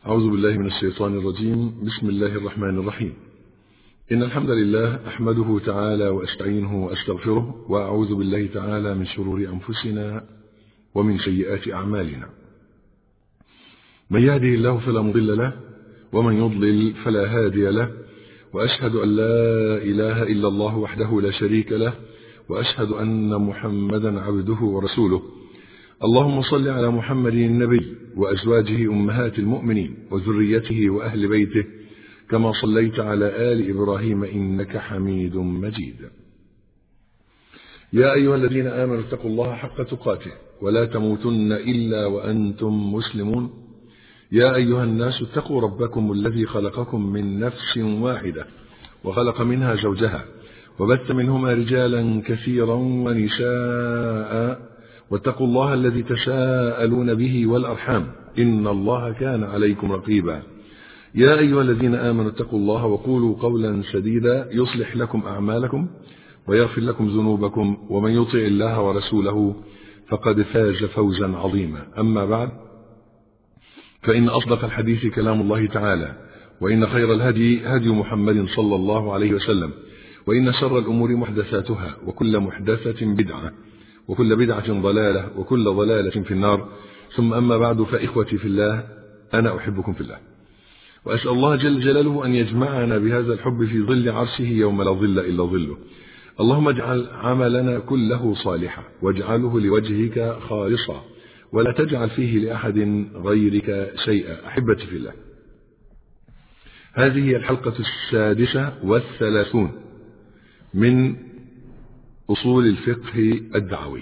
أعوذ بالله من الشيطان الرجيم بسم الله الرحمن الرحيم إن الحمد لله أحمده تعالى وأستعينه وأستغفره وأعوذ بالله تعالى من شرور أنفسنا ومن سيئات أعمالنا من يهده الله فلا مضل له ومن يضلل فلا هادي له وأشهد أن لا إله إلا الله وحده لا شريك له وأشهد أن محمدا عبده ورسوله اللهم صل على محمد النبي وأزواجه أمهات المؤمنين وذريته وأهل بيته كما صليت على آل إبراهيم إنك حميد مجيد يا أيها الذين آمنوا اتقوا الله حق تقاته ولا تموتن إلا وأنتم مسلمون يا أيها الناس اتقوا ربكم الذي خلقكم من نفس واحدة وخلق منها زوجها وبث منهما رجالا كثيرا ونساء واتقوا الله الذي تساءلون به والأرحام إن الله كان عليكم رقيبا يا أيها الذين آمنوا اتقوا الله وقولوا قولا سديدا يصلح لكم أعمالكم ويغفر لكم ذنوبكم ومن يطع الله ورسوله فقد فاز فوزا عظيما أما بعد فإن أصدق الحديث كلام الله تعالى وإن خير الهدي هدي محمد صلى الله عليه وسلم وإن شر الأمور محدثاتها وكل محدثة بدعة وكل بدعة ضلالة وكل ضلالة في النار ثم أما بعد فإخوتي في الله أنا أحبكم في الله وأسأل الله جل جلاله أن يجمعنا بهذا الحب في ظل عرشه يوم لا ظل إلا ظله اللهم اجعل عملنا كله صالحا واجعله لوجهك خالصا ولا تجعل فيه لأحد غيرك شيئا أحبتي في الله هذه الحلقة السادسة والثلاثون من أصول الفقه الدعوي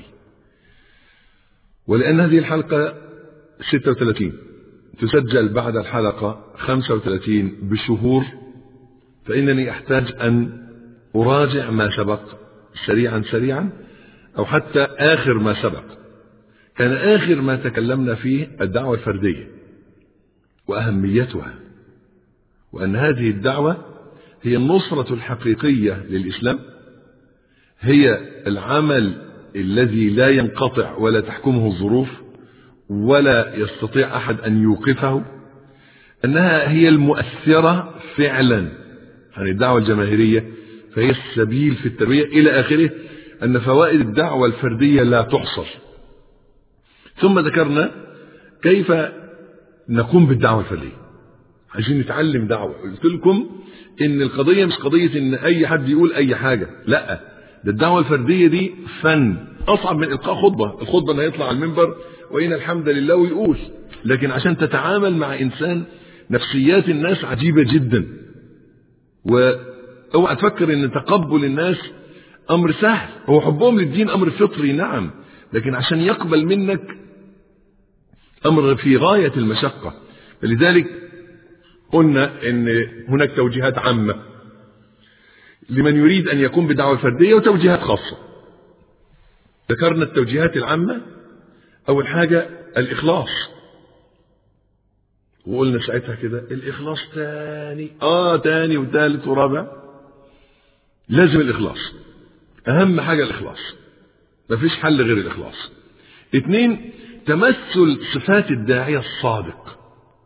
ولأن هذه الحلقة 36 تسجل بعد الحلقة 35 بشهور فإنني أحتاج أن أراجع ما سبق سريعا سريعا أو حتى آخر ما سبق كان آخر ما تكلمنا فيه الدعوة الفردية وأهميتها وأن هذه الدعوة هي النصرة الحقيقية للإسلام هي العمل الذي لا ينقطع ولا تحكمه الظروف ولا يستطيع أحد أن يوقفه أنها هي المؤثرة فعلا يعني الدعوة الجماهيرية فهي السبيل في التربية إلى آخره أن فوائد الدعوة الفردية لا تحصر ثم ذكرنا كيف نقوم بالدعوة الفردية عايزين نتعلم دعوة قلت لكم إن القضية مش قضية إن أي حد يقول أي حاجة لا ده الدعوة الفردية دي فن أصعب من إلقاء خطبة الخطبة إنه يطلع على المنبر وإن الحمد لله ويقول لكن عشان تتعامل مع إنسان نفسيات الناس عجيبة جدا واوعى تفكر ان تقبل الناس امر سهل هو حبهم للدين امر فطري نعم لكن عشان يقبل منك امر في غاية المشقة فلذلك قلنا ان هناك توجيهات عامة لمن يريد ان يقوم بدعوة الفردية وتوجيهات خاصة ذكرنا التوجيهات العامة اول حاجة الاخلاص وقلنا ساعتها كده الاخلاص تاني اه تاني وثالث ورابع لازم الاخلاص اهم حاجة الاخلاص مفيش حل غير الاخلاص اتنين تمثل صفات الداعية الصادق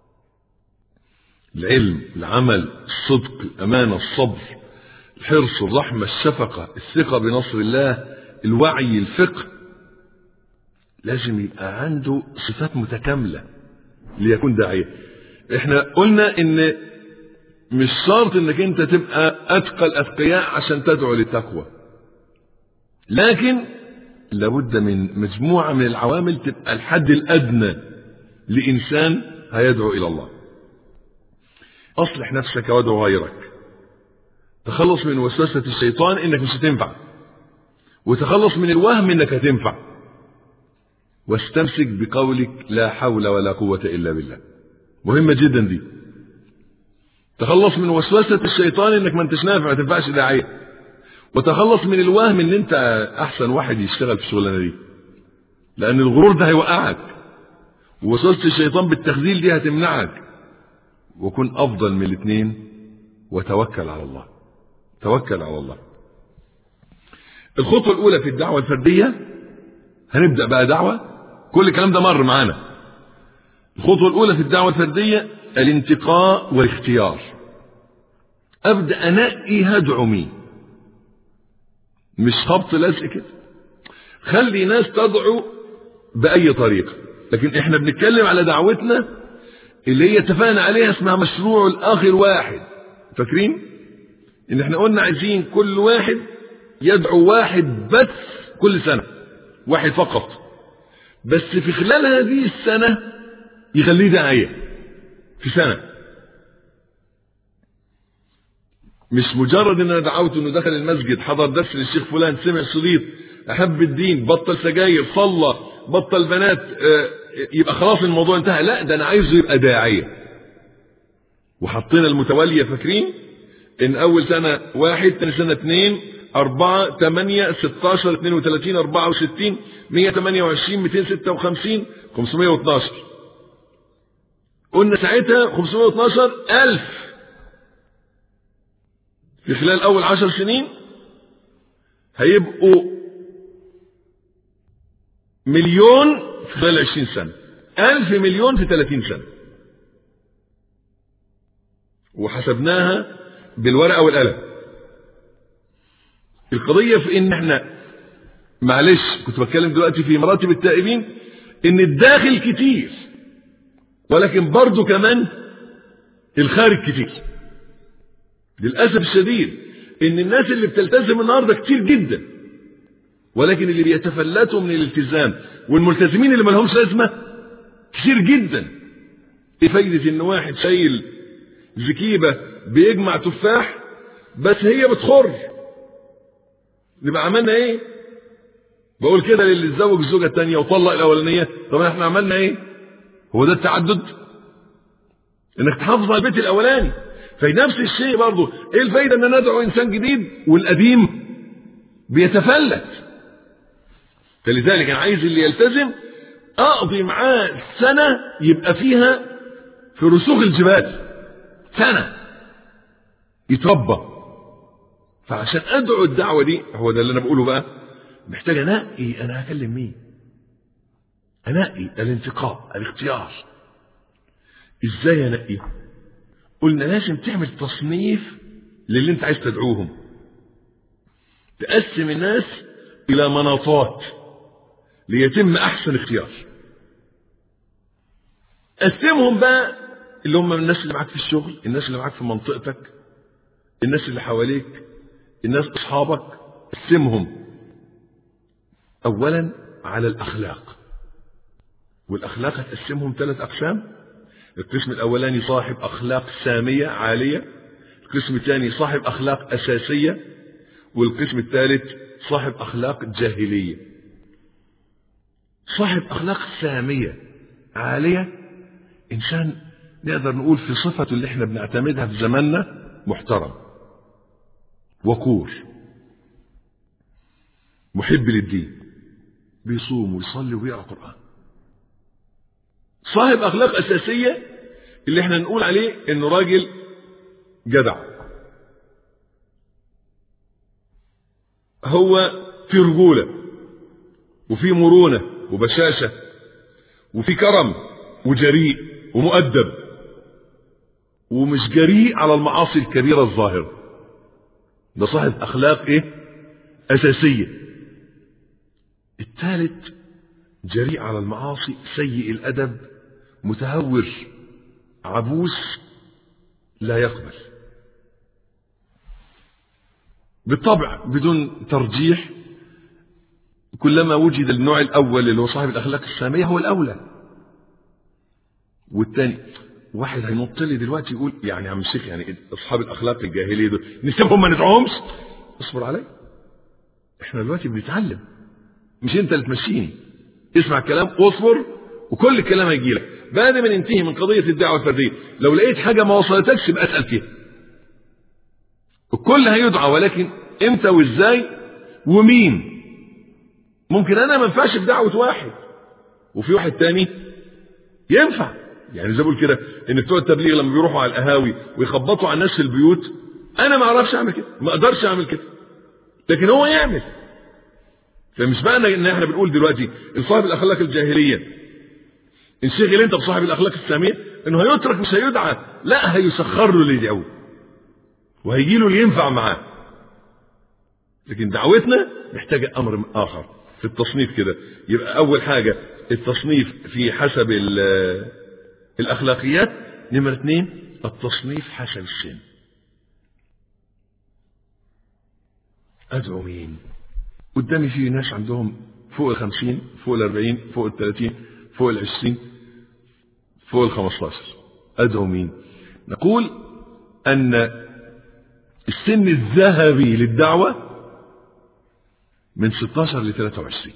العلم العمل الصدق الامانة الصبر الحرص الرحمة الشفقة الثقة بنصر الله الوعي الفقه لازم يبقى عنده صفات متكاملة ليكون داعية احنا قلنا ان مش شرط انك انت تبقى اتقى الاتقياء عشان تدعو للتقوى لكن لابد من مجموعة من العوامل تبقى الحد الادنى لانسان هيدعو الى الله اصلح نفسك وادعو غيرك تخلص من وسوسة الشيطان انك مش هتنفع وتخلص من الوهم انك هتنفع واستمسك بقولك لا حول ولا قوة إلا بالله مهمة جدا دي تخلص من وسوسة الشيطان انك ما انتش نافع ما تنفعش داعية وتخلص من الوهم ان انت احسن واحد يشتغل في الشغلانة دي لان الغرور ده هيوقعك ووسوسة الشيطان بالتخذيل دي هتمنعك وكن افضل من الاثنين وتوكل على الله توكل على الله الخطوة الاولى في الدعوة الفردية هنبدأ بقى دعوة كل الكلام ده مر معانا الخطوة الأولى في الدعوة الفردية الانتقاء والاختيار ابدا انقي هدعو مين مش خبط لزق كده خلي ناس تدعو باي طريقه لكن احنا بنتكلم على دعوتنا اللي هي اتفقنا عليها اسمها مشروع الاخر واحد فاكرين ان احنا قلنا عايزين كل واحد يدعو واحد بس كل سنه واحد فقط بس في خلال هذه السنه يخليه داعيه في سنه مش مجرد ان انا دعوت انه دخل المسجد حضر درس للشيخ فلان سمع شريط احب الدين بطل سجاير صلى بطل بنات يبقى خلاص الموضوع انتهى لا ده انا عايزه يبقى داعيه وحطينا المتواليه فاكرين ان اول سنه واحد ثاني سنه اثنين أربعة ثمانية ستاشر اثنين وثلاثين أربعة وستين مية ثمانية وعشرين ميتين ستة وخمسين خمسمية واثناشر قلنا ساعتها خمسمية واثناشر ألف في خلال أول عشر سنين هيبقوا مليون في خلال عشرين سنة ألف مليون في ثلاثين سنة وحسبناها بالورقة والقلم القضية في ان احنا معلش كنت بتكلم دلوقتي في مراتب التائبين ان الداخل كتير ولكن برضه كمان الخارج كتير للأسف الشديد ان الناس اللي بتلتزم النهارده كتير جدا ولكن اللي بيتفلتوا من الالتزام والملتزمين اللي ما لهمش لازمه كتير جدا ايه فايده ان واحد شايل زكيبه بيجمع تفاح بس هي بتخر نبقى عملنا ايه بقول كده للي اتزوج الزوجه الثانيه وطلق الاولانيه طب احنا عملنا ايه هو ده التعدد انك تحافظ على البيت الاولاني فنفس الشيء برضه ايه الفايده ان انا ادعو انسان جديد والقديم بيتفلت فلذلك انا عايز اللي يلتزم اقضي معاه سنه يبقى فيها في رسوخ الجبال سنه يتربى فعشان ادعو الدعوه دي هو ده اللي انا بقوله بقى محتاج انقي انا هكلم مين انقي الانتقاء الاختيار ازاي انقي قلنا لازم تعمل تصنيف للي انت عايز تدعوهم تقسم الناس الى مناطات ليتم احسن اختيار قسمهم بقى اللي هم الناس اللي معاك في الشغل الناس اللي معاك في منطقتك الناس اللي حواليك الناس اصحابك قسمهم اولا على الاخلاق والاخلاق هتقسمهم ثلاث اقسام القسم الاولاني صاحب اخلاق ساميه عاليه القسم الثاني صاحب اخلاق اساسيه والقسم الثالث صاحب اخلاق جاهليه صاحب اخلاق ساميه عاليه انسان نقدر نقول في صفته اللي احنا بنعتمدها في زماننا محترم وقور محب للدين بيصوم ويصلي ويقرا قران صاحب اخلاق اساسيه اللي احنا نقول عليه انه راجل جدع هو في رجوله وفي مرونه وبشاشه وفي كرم وجريء ومؤدب ومش جريء على المعاصي الكبيره الظاهره ده صاحب اخلاق ايه اساسيه الثالث جريء على المعاصي سيء الادب متهور عبوس لا يقبل بالطبع بدون ترجيح كلما وجد النوع الاول اللي هو صاحب الاخلاق الساميه هو الاولى والثاني واحد هينط لي دلوقتي يقول يعني يا عم الشيخ يعني اصحاب الاخلاق الجاهليه دول نسيبهم ما ندعوهمش اصبر علي احنا دلوقتي بنتعلم مش انت اللي تمشيني اسمع الكلام واصبر وكل الكلام هيجي لك بعد ما ننتهي من قضيه الدعوه الفرديه لو لقيت حاجه ما وصلتكش يبقى اسال فيها الكل هيدعى ولكن امتى وازاي ومين ممكن انا ما ينفعش في دعوه واحد وفي واحد تاني ينفع يعني زي بقول كده ان بتوع التبليغ لما بيروحوا على القهاوي ويخبطوا على الناس في البيوت انا ما اعرفش اعمل كده ما اقدرش اعمل كده لكن هو يعمل فمش معنى ان احنا بنقول دلوقتي ان صاحب الاخلاق الجاهليه انشغل انت بصاحب الاخلاق الساميه انه هيترك مش هيدعى لا هيسخر له اللي يدعوه وهيجي له اللي ينفع معاه لكن دعوتنا محتاجة امر اخر في التصنيف كده يبقى اول حاجة التصنيف في حسب الاخلاقيات نمرة اثنين التصنيف حسب السن ادعو مين قدامي في ناس عندهم فوق الخمسين فوق الاربعين فوق الثلاثين فوق العشرين فوق الخمستاشر ادعو مين نقول ان السن الذهبي للدعوة من 16 ل 23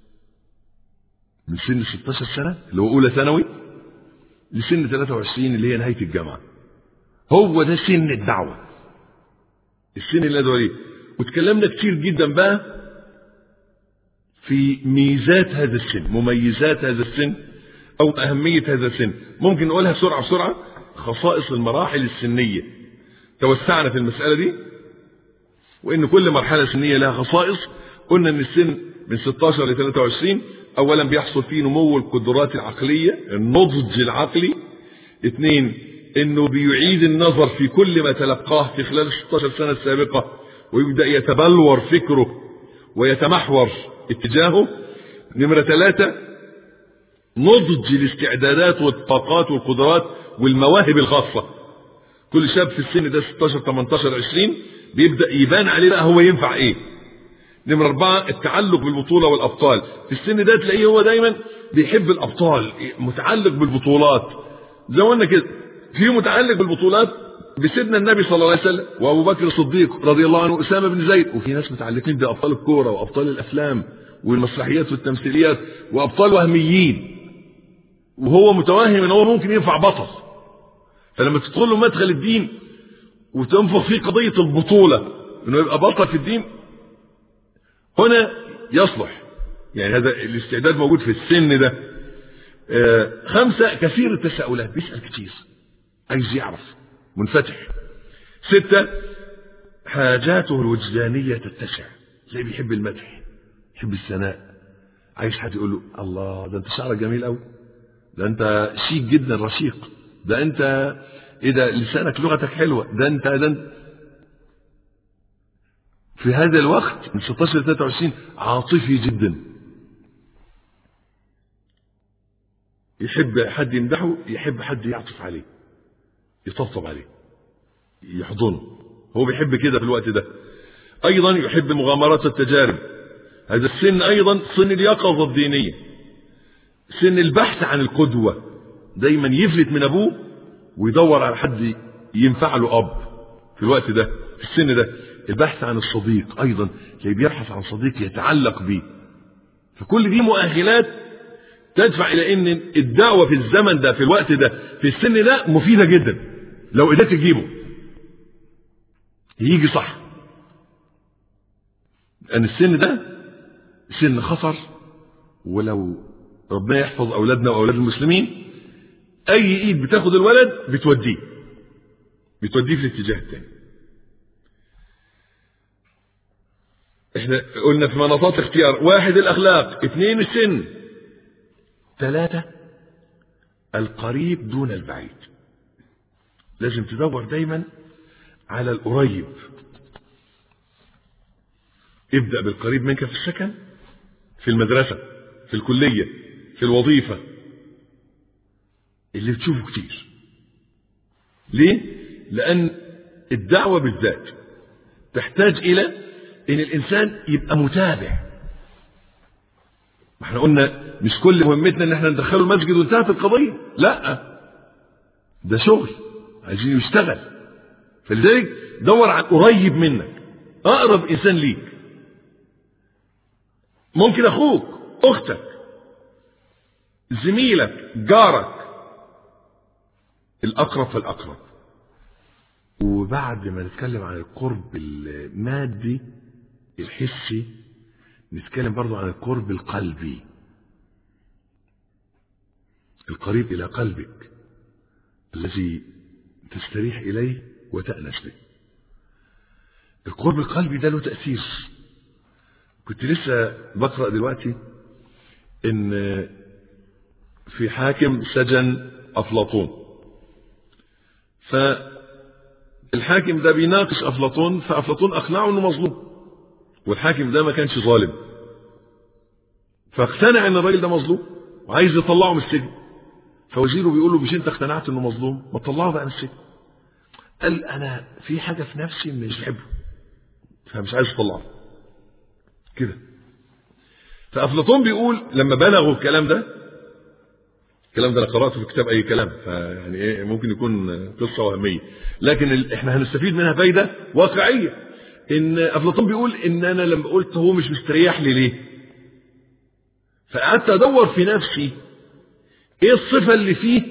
من سن 16 سنة اللي هو أولى ثانوي لسن 23 اللي هي نهاية الجامعة هو ده سن الدعوة السن اللي ادعو ليه وتكلمنا كتير جدا بقى في ميزات هذا السن مميزات هذا السن او اهمية هذا السن ممكن نقولها بسرعة بسرعة خصائص المراحل السنية توسعنا في المسألة دي وان كل مرحلة سنية لها خصائص قلنا ان السن من 16 ل 23 اولا بيحصل فيه نمو القدرات العقلية النضج العقلي اثنين انه بيعيد النظر في كل ما تلقاه في خلال 16 سنة السابقة ويبدأ يتبلور فكره ويتمحور اتجاهه نمرة ثلاثة نضج الاستعدادات والطاقات والقدرات والمواهب الخاصة كل شاب في السن ده 16 18 20 بيبدأ يبان عليه بقى هو ينفع ايه نمرة أربعة التعلق بالبطولة والأبطال في السن ده تلاقيه هو دايما بيحب الأبطال متعلق بالبطولات زي ما قلنا كده في متعلق بالبطولات بسيدنا النبي صلى الله عليه وسلم وابو بكر الصديق رضي الله عنه اسامه بن زيد وفي ناس متعلقين بابطال الكوره وابطال الافلام والمسرحيات والتمثيليات وابطال وهميين وهو متوهم ان هو ممكن ينفع بطل فلما تدخل له مدخل الدين وتنفخ فيه قضيه البطوله انه يبقى بطل في الدين هنا يصلح يعني هذا الاستعداد موجود في السن ده آه خمسة كثير التساؤلات بيسأل كتير عايز يعرف منفتح ستة حاجاته الوجدانية تتسع تلاقيه بيحب المدح يحب الثناء عايز حد يقول له الله ده انت شعرك جميل قوي ده انت شيك جدا رشيق ده انت ايه ده لسانك لغتك حلوه ده انت ده انت في هذا الوقت من 16 ل 23 عاطفي جدا يحب حد يمدحه يحب حد يعطف عليه يطبطب عليه يحضنه هو بيحب كده في الوقت ده ايضا يحب مغامرات التجارب هذا السن ايضا سن اليقظه الدينيه سن البحث عن القدوه دايما يفلت من ابوه ويدور على حد ينفع له اب في الوقت ده في السن ده البحث عن الصديق ايضا تلاقيه بيبحث عن صديق يتعلق به فكل دي مؤهلات تدفع الى ان الدعوه في الزمن ده في الوقت ده في السن ده مفيده جدا لو قدرت تجيبه يجي صح لان السن ده سن خطر ولو ربنا يحفظ اولادنا واولاد المسلمين اي ايد بتاخد الولد بتوديه بتوديه في الاتجاه الثاني احنا قلنا في مناطات اختيار واحد الاخلاق اثنين السن ثلاثة القريب دون البعيد لازم تدور دايما على القريب ابدأ بالقريب منك في السكن في المدرسة في الكلية في الوظيفة اللي بتشوفه كتير ليه؟ لأن الدعوة بالذات تحتاج إلى إن الإنسان يبقى متابع ما احنا قلنا مش كل مهمتنا ان احنا ندخله المسجد وانتهت القضية لا ده شغل عايزين يشتغل فلذلك دور على قريب منك اقرب انسان ليك ممكن اخوك اختك زميلك جارك الاقرب فالاقرب وبعد ما نتكلم عن القرب المادي الحسي نتكلم برضو عن القرب القلبي القريب إلى قلبك الذي تستريح إليه وتأنس به القرب القلبي ده له تأثير كنت لسه بقرأ دلوقتي إن في حاكم سجن أفلاطون فالحاكم ده بيناقش أفلاطون فأفلاطون أقنعه أنه مظلوم والحاكم ده ما كانش ظالم فاقتنع ان الراجل ده مظلوم وعايز يطلعه من السجن فوزيره بيقول له مش انت اقتنعت انه مظلوم ما تطلعه بقى من السجن قال انا في حاجه في نفسي مش بحبه فمش عايز اطلعه كده فافلاطون بيقول لما بلغوا الكلام ده الكلام ده انا قراته في كتاب اي كلام فيعني ايه ممكن يكون قصه وهميه لكن ال... احنا هنستفيد منها فايده واقعيه ان افلاطون بيقول ان انا لما قلت هو مش مستريح لي ليه فقعدت ادور في نفسي ايه الصفه اللي فيه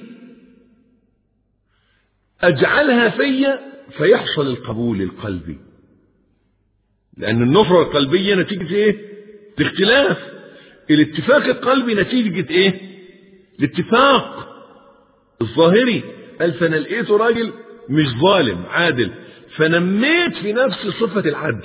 اجعلها فيا فيحصل القبول القلبي لان النفره القلبيه نتيجه ايه اختلاف الاتفاق القلبي نتيجه ايه الاتفاق الظاهري قال فانا لقيته راجل مش ظالم عادل فنميت في نفسي صفه العدل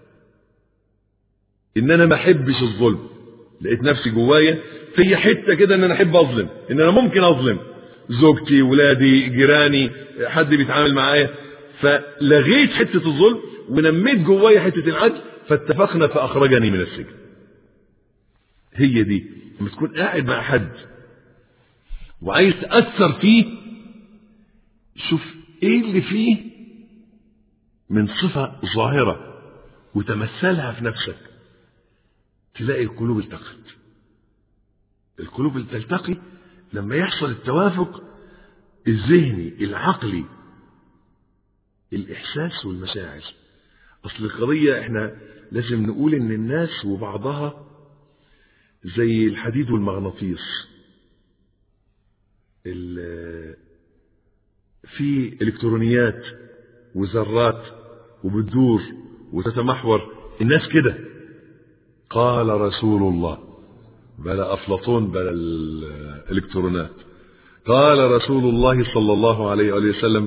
ان انا ما احبش الظلم لقيت نفسي جوايا في حته كده ان انا احب اظلم ان انا ممكن اظلم زوجتي ولادي جيراني حد بيتعامل معايا فلغيت حته الظلم ونميت جوايا حته العدل فاتفقنا فاخرجني من السجن هي دي لما تكون قاعد مع حد وعايز تاثر فيه شوف ايه اللي فيه من صفه ظاهره وتمثلها في نفسك تلاقي القلوب التقت القلوب تلتقي لما يحصل التوافق الذهني العقلي الإحساس والمشاعر أصل القضية إحنا لازم نقول إن الناس وبعضها زي الحديد والمغناطيس في إلكترونيات وذرات وبتدور وتتمحور الناس كده قال رسول الله بلا أفلاطون بلا الإلكترونات قال رسول الله صلى الله عليه وآله وسلم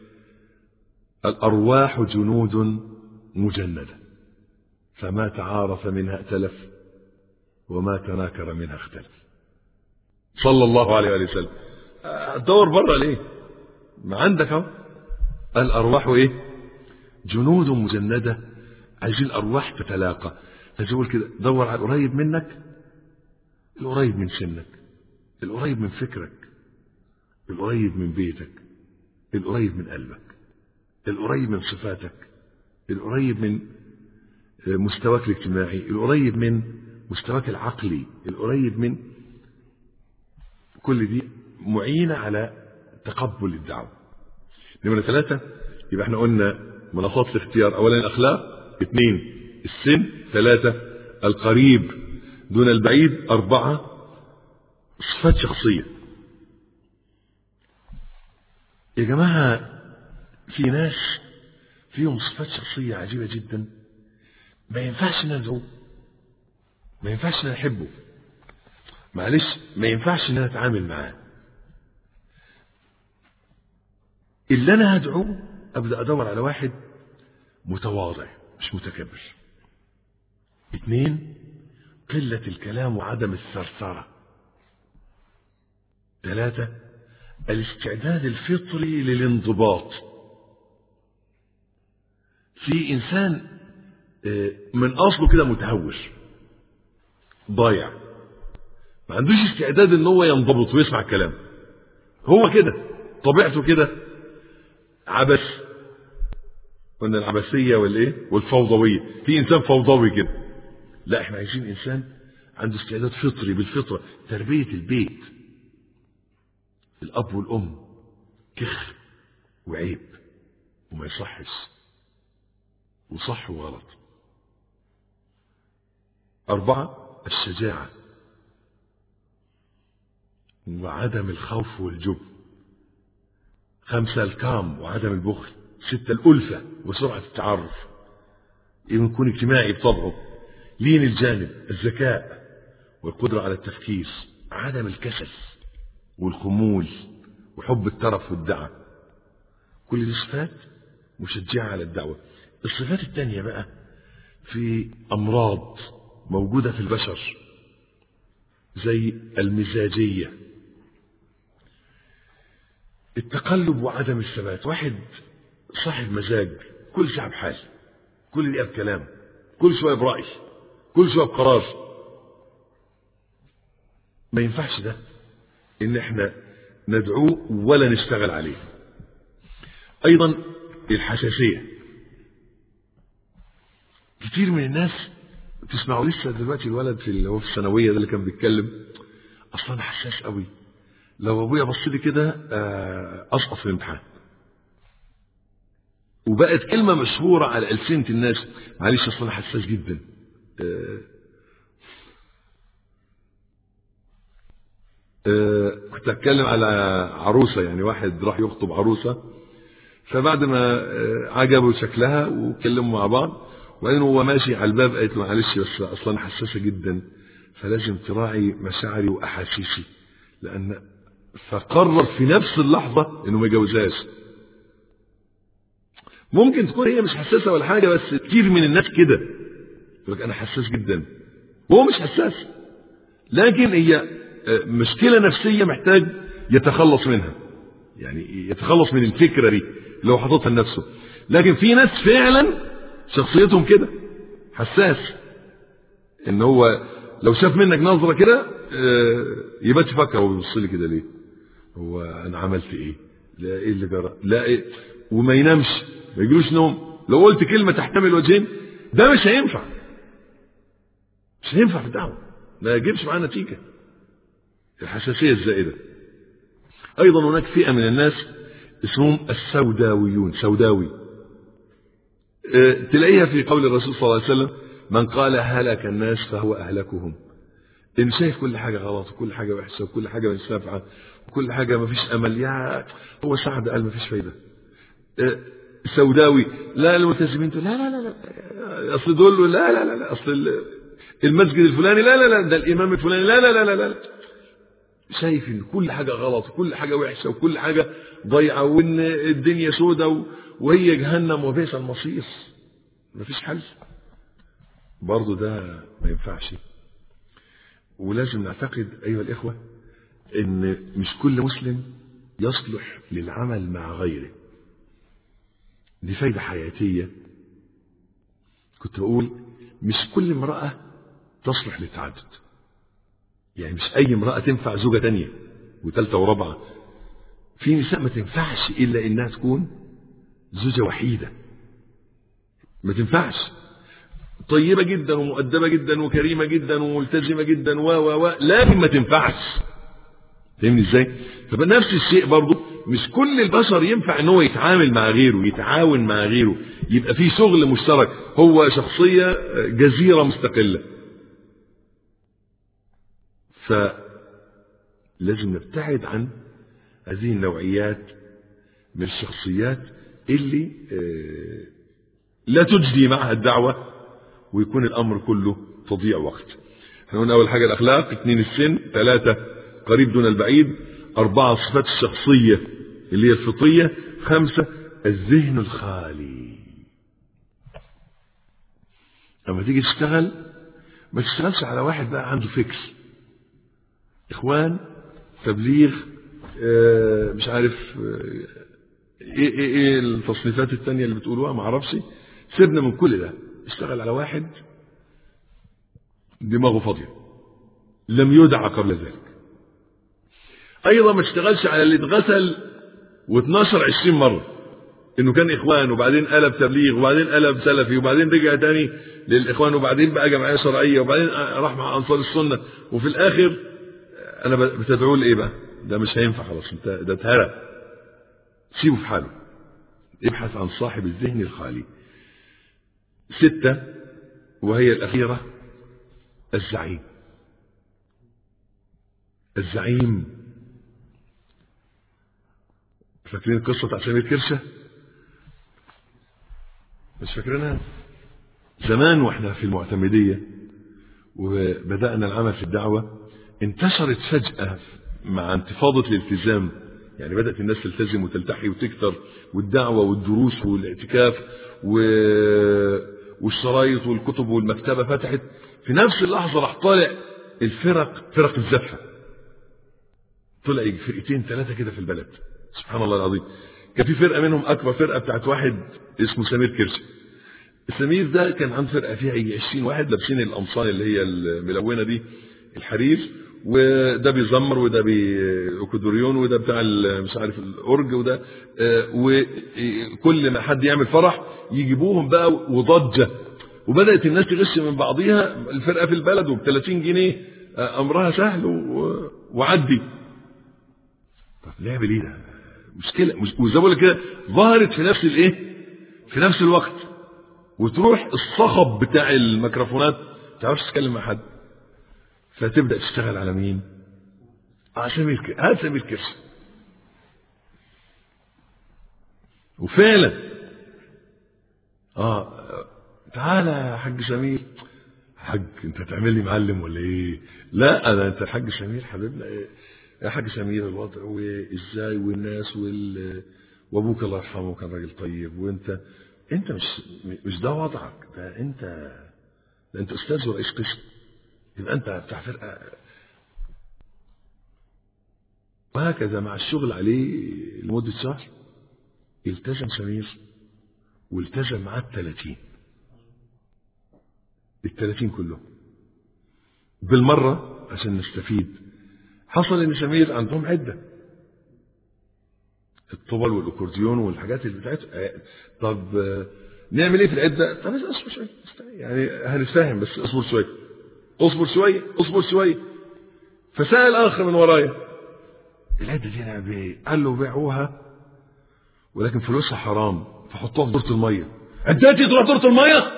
الأرواح جنود مجندة فما تعارف منها ائتلف وما تناكر منها اختلف صلى الله عليه وآله وسلم دور بره ليه ما عندك اهو الأرواح ايه جنود مجندة عايزين الأرواح تتلاقى فتقول كده دور على القريب منك القريب من سنك القريب من فكرك القريب من بيتك القريب من قلبك القريب من صفاتك القريب من مستواك الاجتماعي القريب من مستواك العقلي القريب من كل دي معينة على تقبل الدعوة نمرة ثلاثة يبقى احنا قلنا مناطات الاختيار اولا الاخلاق اثنين السن ثلاثة القريب دون البعيد أربعة صفات شخصية يا جماعة في ناس فيهم صفات شخصية عجيبة جدا ما ينفعش ندعوه ما ينفعش نحبه معلش ما ينفعش ان انا اتعامل معاه اللي انا هدعوه ابدا ادور على واحد متواضع مش متكبر اثنين قلة الكلام وعدم الثرثرة ثلاثة الاستعداد الفطري للانضباط في إنسان من أصله كده متهور ضايع ما عندوش استعداد ان هو ينضبط ويسمع الكلام هو كده طبيعته كده عبث قلنا العبثية والايه والفوضوية في انسان فوضوي كده لا احنا عايزين انسان عنده استعداد فطري بالفطرة تربية البيت الاب والام كخ وعيب وما يصحش وصح وغلط أربعة الشجاعة وعدم الخوف والجبن خمسة الكرم وعدم البخل ستة الألفة وسرعة التعرف يكون اجتماعي بطبعه لين الجانب الذكاء والقدرة على التفكير عدم الكسل والخمول وحب الترف والدعم كل دي صفات مشجعة على الدعوة الصفات الثانية بقى في أمراض موجودة في البشر زي المزاجية التقلب وعدم الثبات واحد صاحب مزاج كل ساعة بحال كل دقيقة بكلام كل شوية برأي كل شوية بقرار ما ينفعش ده ان احنا ندعوه ولا نشتغل عليه ايضا الحساسية كتير من الناس تسمعوا لسه دلوقتي الولد في اللي هو في الثانوية ده اللي كان بيتكلم اصلا انا حساس قوي لو ابويا بص لي كده اسقط في الامتحان وبقت كلمة مشهورة على ألسنة الناس معلش أصل أنا حساس جدا أه أه كنت أتكلم على عروسة يعني واحد راح يخطب عروسة فبعد ما أه عجبه شكلها وكلموا مع بعض وبعدين هو ماشي على الباب قالت له معلش بس أصلا أنا حساسة جدا فلازم تراعي مشاعري وأحاسيسي لأن فقرر في نفس اللحظة إنه ما يجوزهاش ممكن تكون هي مش حساسة ولا حاجة بس كتير من الناس كده يقول لك أنا حساس جدا وهو مش حساس لكن هي مشكلة نفسية محتاج يتخلص منها يعني يتخلص من الفكرة دي لو حاططها لنفسه لكن في ناس فعلا شخصيتهم كده حساس ان هو لو شاف منك نظرة كده يبقى تفكر هو بيبص لي كده ليه هو انا عملت ايه لا ايه اللي جرى لا ايه وما ينامش ما يجيلوش نوم لو قلت كلمة تحتمل وجهين ده مش هينفع مش هينفع في الدعوة ما يجيبش معاه نتيجة الحساسية الزائدة أيضا هناك فئة من الناس اسمهم السوداويون سوداوي اه تلاقيها في قول الرسول صلى الله عليه وسلم من قال هلك الناس فهو أهلكهم إن شايف كل حاجة غلط وكل حاجة وحشة وكل حاجة مش نافعة وكل حاجة ما فيش أمل يا هو سعد قال ما فيش فايدة اه سوداوي لا الملتزمين لا لا لا لا اصل دول لا لا لا, لا اصل المسجد الفلاني لا لا لا ده الامام الفلاني لا لا لا لا, لا. شايف ان كل حاجه غلط وكل حاجه وحشه وكل حاجه ضيعه وان الدنيا سودة وهي جهنم وبئس المصير مفيش حل برضه ده ما ينفعش ولازم نعتقد ايها الاخوه ان مش كل مسلم يصلح للعمل مع غيره دي فايدة حياتية كنت بقول مش كل امرأة تصلح للتعدد يعني مش أي امرأة تنفع زوجة تانية وثالثة ورابعة في نساء ما تنفعش إلا إنها تكون زوجة وحيدة ما تنفعش طيبة جدا ومؤدبة جدا وكريمة جدا وملتزمة جدا و و و لكن ما تنفعش فاهمني ازاي؟ فنفس الشيء برضه مش كل البشر ينفع ان هو يتعامل مع غيره يتعاون مع غيره يبقى في شغل مشترك هو شخصية جزيرة مستقلة فلازم نبتعد عن هذه النوعيات من الشخصيات اللي لا تجدي معها الدعوة ويكون الأمر كله تضيع وقت احنا قلنا أول حاجة الأخلاق اثنين السن ثلاثة قريب دون البعيد أربعة صفات الشخصية اللي هي الفطرية خمسة الذهن الخالي لما تيجي تشتغل ما تشتغلش على واحد بقى عنده فكر إخوان تبليغ آه مش عارف آه ايه ايه ايه التصنيفات التانية اللي بتقولوها ما اعرفش سيبنا من كل ده اشتغل على واحد دماغه فاضية لم يدع قبل ذلك ايضا ما اشتغلش على اللي اتغسل و12 20 مرة انه كان اخوان وبعدين قلب تبليغ وبعدين قلب سلفي وبعدين رجع تاني للاخوان وبعدين بقى جمعية شرعية وبعدين راح مع انصار السنة وفي الاخر انا بتدعوه لايه بقى ده مش هينفع خلاص انت ده اتهرى سيبه في حاله ابحث عن صاحب الذهن الخالي ستة وهي الأخيرة الزعيم الزعيم فاكرين قصة بتاع سمير كرشة مش فاكرينها زمان واحنا في المعتمدية وبدأنا العمل في الدعوة انتشرت فجأة مع انتفاضة الالتزام يعني بدأت الناس تلتزم وتلتحي وتكثر والدعوة والدروس والاعتكاف و... والشرايط والكتب والمكتبة فتحت في نفس اللحظة راح طالع الفرق فرق الزفة طلع يجي فرقتين ثلاثة كده في البلد سبحان الله العظيم كان في فرقه منهم اكبر فرقه بتاعت واحد اسمه سمير كرشي سمير ده كان عنده فرقه فيها يجي 20 واحد لابسين القمصان اللي هي الملونه دي الحرير وده بيزمر وده باكودوريون وده بتاع مش عارف الاورج وده وكل ما حد يعمل فرح يجيبوهم بقى وضجه وبدات الناس تغش من بعضيها الفرقه في البلد وب 30 جنيه امرها سهل وعدي طب لعب ليه ده؟ مشكله مش وزي ما بقول كده ظهرت في نفس الايه؟ في نفس الوقت وتروح الصخب بتاع الميكروفونات ما تعرفش تتكلم مع حد فتبدا تشتغل على مين؟ على سمير كرسي هات سمير كرسي وفعلا اه تعالى يا حاج سمير حاج انت تعمل لي معلم ولا ايه؟ لا انا انت الحاج سمير حبيبنا ايه؟ يا حاج سمير الوضع وازاي والناس وال وابوك الله يرحمه كان راجل طيب وانت انت مش مش ده وضعك ده انت ده انت استاذ ورئيس قسم يبقى انت بتاع فرقه وهكذا مع الشغل عليه لمده شهر التزم سمير والتزم معاه الثلاثين الثلاثين كلهم بالمرة عشان نستفيد حصل ان سمير عندهم عدة الطبل والاكورديون والحاجات اللي بتاعتها طب نعمل ايه في العدة طب اصبر شوية يعني هنتفاهم بس اصبر شوية اصبر شوية اصبر شوية فسأل اخر من ورايا العدة دي نعمل ايه قال له بيعوها ولكن فلوسها حرام فحطوها في دورة المية عدتي تروح دورة المية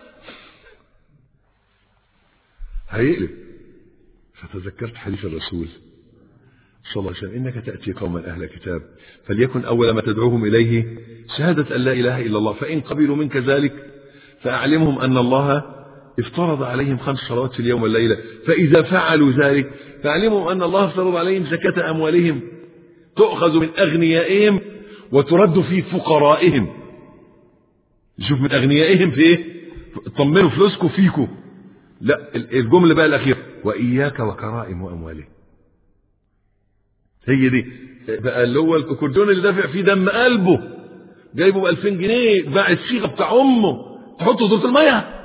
هيقلب فتذكرت حديث الرسول صلى الله عليه وسلم إنك تأتي قوما أهل كتاب فليكن أول ما تدعوهم إليه شهادة أن لا إله إلا الله فإن قبلوا منك ذلك فأعلمهم أن الله افترض عليهم خمس صلوات في اليوم والليلة فإذا فعلوا ذلك فأعلمهم أن الله افترض عليهم زكاة أموالهم تؤخذ من أغنيائهم وترد في فقرائهم شوف من أغنيائهم في إيه طمنوا فلوسكم فيكم لا الجملة بقى الأخيرة وإياك وكرائم أموالهم هي دي بقى اللي هو الكوردون اللي دافع فيه دم قلبه جايبه ب 2000 جنيه باع الصيغه بتاع امه تحطه دورة الميه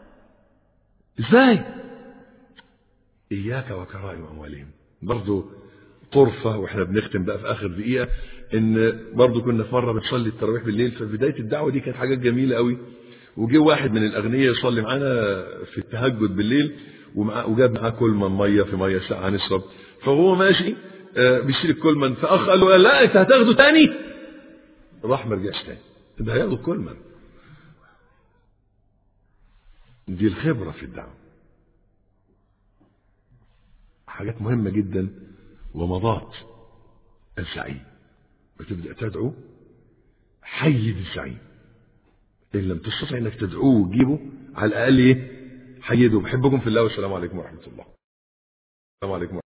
ازاي اياك وكرائم اموالهم برضه طرفه واحنا بنختم بقى في اخر دقيقه ان برضه كنا في مره بنصلي التراويح بالليل فبدايه الدعوه دي كانت حاجات جميله قوي وجه واحد من الاغنياء يصلي معانا في التهجد بالليل وجاب معاه كلمه ميه في ميه ساعه هنشرب فهو ماشي بيشيل الكولمان فاخ قال له لا انت هتاخده تاني راح ما رجعش تاني ده هياخده الكولمان دي الخبرة في الدعوة حاجات مهمة جدا ومضات الزعيم بتبدأ تدعو حيد الزعيم إن لم تستطع أنك تدعوه وتجيبه على الأقل إيه حيده بحبكم في الله والسلام عليكم ورحمة الله السلام عليكم